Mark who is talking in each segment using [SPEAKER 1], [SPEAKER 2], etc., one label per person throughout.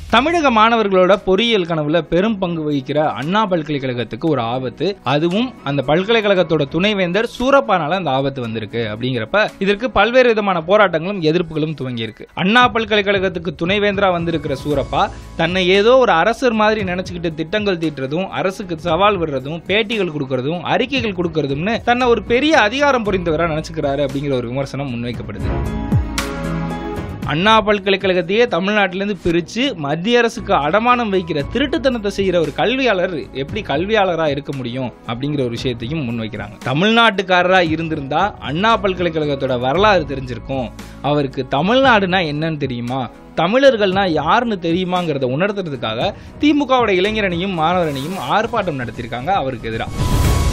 [SPEAKER 1] தமிழக மாணவர்களோட பொறியியல் கனவுல பெரும் பங்கு வகிக்கிற அண்ணா பல்கலைக்கழகத்துக்கு ஒரு ஆபத்து அதுவும் அந்த பல்கலைக்கழகத்தோட துணைவேந்தர் சூரப்பானால அந்த ஆபத்து வந்திருக்கு அப்படிங்கிறப்ப இதற்கு பல்வேறு விதமான போராட்டங்களும் எதிர்ப்புகளும் துவங்கி இருக்கு அண்ணா பல்கலைக்கழகத்துக்கு துணைவேந்தரா வந்திருக்கிற சூரப்பா தன்னை ஏதோ ஒரு அரசர் மாதிரி நினைச்சுக்கிட்டு திட்டங்கள் தீட்டுறதும் அரசுக்கு சவால் விடுறதும் பேட்டிகள் கொடுக்கறதும் அறிக்கைகள் கொடுக்கறதும்னு தன்னை ஒரு பெரிய அதிகாரம் புரிந்தவரா நினைச்சுக்கிறாரு அப்படிங்கிற ஒரு விமர்சனம் முன்வைக்கப்படுது அண்ணா பல்கலைக்கழகத்தையே தமிழ்நாட்டிலேருந்து பிரித்து மத்திய அரசுக்கு அடமானம் வைக்கிற திருட்டுத்தனத்தை செய்கிற ஒரு கல்வியாளர் எப்படி கல்வியாளராக இருக்க முடியும் அப்படிங்கிற ஒரு விஷயத்தையும் முன்வைக்கிறாங்க தமிழ்நாட்டுக்காரராக இருந்திருந்தா அண்ணா பல்கலைக்கழகத்தோட வரலாறு தெரிஞ்சிருக்கும் அவருக்கு தமிழ்நாடுனா என்னன்னு தெரியுமா தமிழர்கள்னா யாருன்னு தெரியுமாங்கிறத உணர்த்துறதுக்காக திமுகவோட இளைஞரணியும் மாணவரணியும் ஆர்ப்பாட்டம் நடத்தியிருக்காங்க அவருக்கு எதிராக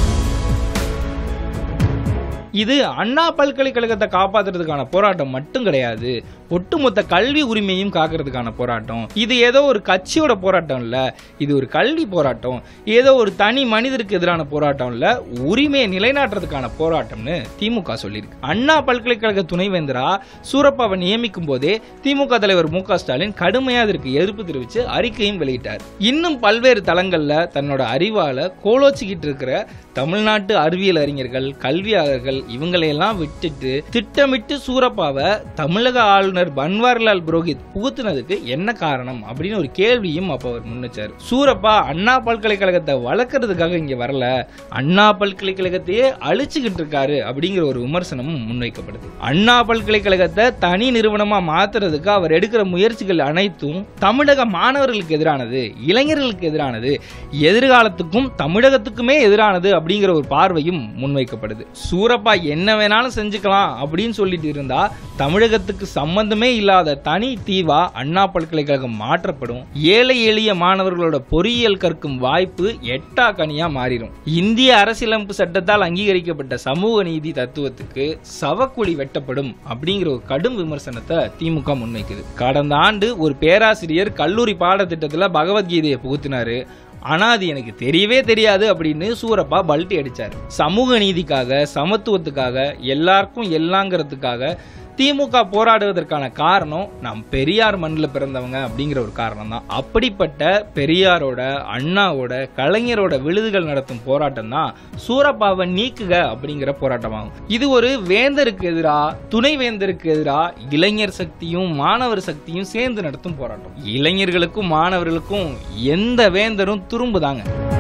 [SPEAKER 1] இது அண்ணா பல்கலைக்கழகத்தை காப்பாத்துறதுக்கான போராட்டம் மட்டும் கிடையாது ஒட்டுமொத்த கல்வி உரிமையும் காக்கிறதுக்கான போராட்டம் இது ஏதோ ஒரு கட்சியோட போராட்டம் இல்ல இது ஒரு கல்வி போராட்டம் ஏதோ ஒரு தனி மனிதருக்கு எதிரான போராட்டம் இல்ல உரிமையை நிலைநாட்டுறதுக்கான போராட்டம்னு திமுக சொல்லியிருக்கு அண்ணா பல்கலைக்கழக துணைவேந்தரா சூரப்பாவை நியமிக்கும் போதே திமுக தலைவர் மு க ஸ்டாலின் கடுமையா இதற்கு எதிர்ப்பு தெரிவித்து அறிக்கையும் வெளியிட்டார் இன்னும் பல்வேறு தளங்கள்ல தன்னோட அறிவால கோலோச்சிக்கிட்டு இருக்கிற தமிழ்நாட்டு அறிவியல் அறிஞர்கள் கல்வியாளர்கள் இவங்களையெல்லாம் விட்டுட்டு திட்டமிட்டு சூரப்பாவை தமிழக ஆளுநர் பன்வாரிலால் புரோஹித் புகுத்துனதுக்கு என்ன காரணம் அப்படின்னு ஒரு கேள்வியும் அப்ப அவர் முன்னிச்சார் சூரப்பா அண்ணா பல்கலைக்கழகத்தை வளர்க்கறதுக்காக இங்க வரல அண்ணா பல்கலைக்கழகத்தையே அழிச்சுக்கிட்டு இருக்காரு அப்படிங்கிற ஒரு விமர்சனமும் முன்வைக்கப்படுது அண்ணா பல்கலைக்கழகத்தை தனி நிறுவனமா மாத்துறதுக்கு அவர் எடுக்கிற முயற்சிகள் அனைத்தும் தமிழக மாணவர்களுக்கு எதிரானது இளைஞர்களுக்கு எதிரானது எதிர்காலத்துக்கும் தமிழகத்துக்குமே எதிரானது அப்படிங்கிற ஒரு பார்வையும் முன்வைக்கப்படுது சூரப்பா என்ன வேணாலும் செஞ்சுக்கலாம் அப்படின்னு சொல்லிட்டு இருந்தா தமிழகத்துக்கு சம்பந்தமே இல்லாத தனி தீவா அண்ணா பல்கலைக்கழகம் மாற்றப்படும் ஏழை எளிய மாணவர்களோட பொறியியல் கற்கும் வாய்ப்பு எட்டா கனியா மாறிடும் இந்திய அரசியலமைப்பு சட்டத்தால் அங்கீகரிக்கப்பட்ட சமூக நீதி தத்துவத்துக்கு சவக்குழி வெட்டப்படும் அப்படிங்கிற ஒரு கடும் விமர்சனத்தை திமுக முன்வைக்குது கடந்த ஆண்டு ஒரு பேராசிரியர் கல்லூரி பாடத்திட்டத்துல பகவத்கீதையை புகுத்தினாரு ஆனா அது எனக்கு தெரியவே தெரியாது அப்படின்னு சூரப்பா பல்ட்டி அடிச்சார் சமூக நீதிக்காக சமத்துவத்துக்காக எல்லாருக்கும் எல்லாங்கிறதுக்காக திமுக போராடுவதற்கான காரணம் நாம் பெரியார் மண்ணில் பிறந்தவங்க அப்படிங்கிற ஒரு காரணம் தான் அப்படிப்பட்ட பெரியாரோட அண்ணாவோட கலைஞரோட விழுதுகள் நடத்தும் போராட்டம் தான் சூரப்பாவை நீக்குக அப்படிங்கிற போராட்டமாகும் இது ஒரு வேந்தருக்கு எதிராக துணை வேந்தருக்கு எதிராக இளைஞர் சக்தியும் மாணவர் சக்தியும் சேர்ந்து நடத்தும் போராட்டம் இளைஞர்களுக்கும் மாணவர்களுக்கும் எந்த வேந்தரும் துரும்புதாங்க